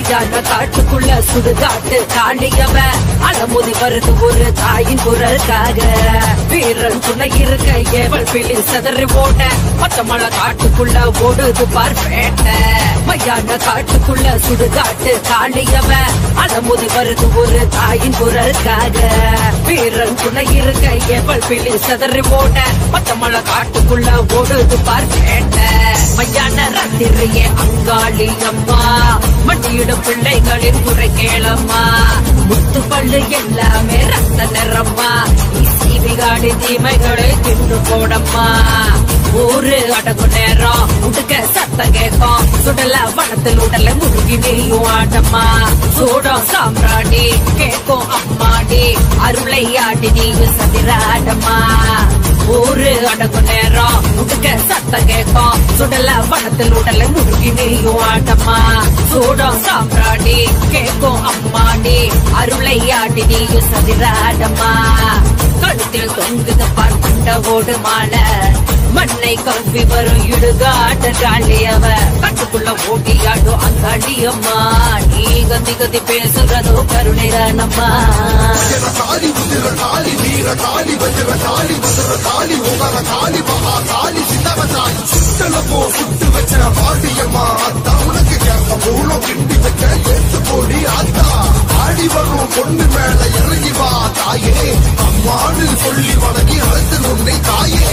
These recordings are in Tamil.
மையான காட்டுக்குள்ள சுடுகாட்டு காண்டியவ அலமுதி வருது ஒரு தாயின் குரலுக்காக வீரன் துணை இருக்க ஏவல் பிள்ளி சதறி ஓட பச்சை மலை காட்டுக்குள்ள ஓடுது பார்ப்பேட்ட மையான காட்டுக்குள்ள சுடுகாட்டு காண்டியவ அலமுதி வருது ஒரு தாயின் குரலுக்காக வீரன் துணை இருக்க ஏவல் பிள்ளி சதறி ஓட பச்சை மலை காட்டுக்குள்ள ஓடுது பார்ப்பேட்ட மையான ராத்திரியே அங்காளி அம்மா மண்டியிடும் பிள்ளைகளின் குறை கேளம்மா முத்து பல்லு எல்லாமே ரத்த நிறம்மா சீவிகாடி தீமைகளை தின்னு போடம்மா ஊரு அடங்கு நேரம் உடுக்க சத்தம் கேட்கும் சுடல வனத்தில் உடல முருகி நீயும் ஆட்டம்மா சூடம் சாம்ராணி கேட்கும் அம்மாடி அருளை ஆடி நீயும் சதிராட்டம்மா ஊரு அடங்கு நேரம் உடுக்க சத்தம் கேட்கும் சுடல வனத்தில் உடல முருகி நீயும் ஆட்டம்மா சூடம் சாம்ராணி கேட்கும் அம்மாடி அருளை ஆடி நீயும் சதிராட்டம்மா கழுத்தில் தொங்குத பார்க்கண்ட ஓடு மாலை மண்ணை கவ்வி வரும் இடுகாட்ட காளியவ கட்டுக்குள்ள ஓட்டியாடும் அங்காளியம்மா நீ கத்தி கத்தி பேசுறதோ கருணைதானம்மா காளி உதிர காளி வீர காளி வஜ்ர காளி மதுர காளி உகர காளி மகா காளி சிதவ காளி சுத்தல போ சுட்டு வச்ச பாட்டியம்மா அத்தா உனக்கு கேட்க மூலம் கிண்டி வச்ச ஏத்து போடி அத்தா ஆடி வரும் பொண்ணு மேல இறங்கி வா தாயே அம்மான்னு சொல்லி வணங்கி அழைத்து உன்னை தாயே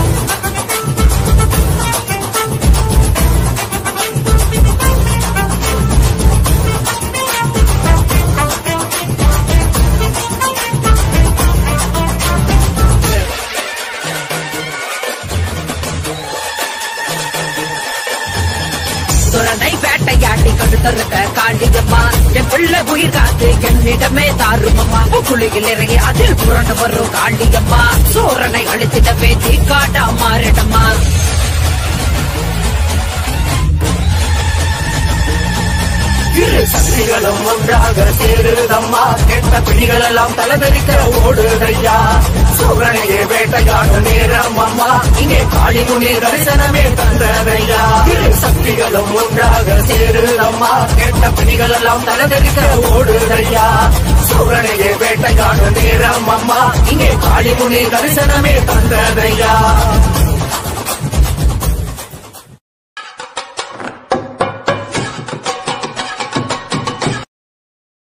துறனை வேட்டையாட்டி கடுத்தருக்க காண்டியம்மா என் பிள்ளை உயிர் காத்து என்னிடமே தாருமம்மா குளியில் இறங்கி அதில் புரண்டு வரும் காண்டியம்மா சோரனை அழித்திட பேச்சு காட்டா மாறிடம்மா இரு சக்திகளும் ஒன்றாக சேருதம்மா கெட்ட பிடிகள் எல்லாம் தலைதறிக்க ஓடுதையா சூரனையே வேட்டையாட நேரம் அம்மா இங்கே காளி முனி தரிசனமே தந்ததையா இரு சக்திகளும் ஒன்றாக சேருதம்மா கெட்ட பிடிகள் எல்லாம் தலைதறிக்க ஓடுதையா சூரனையே வேட்டையாட நேரம் அம்மா இங்கே காளி முனி தரிசனமே தந்ததையா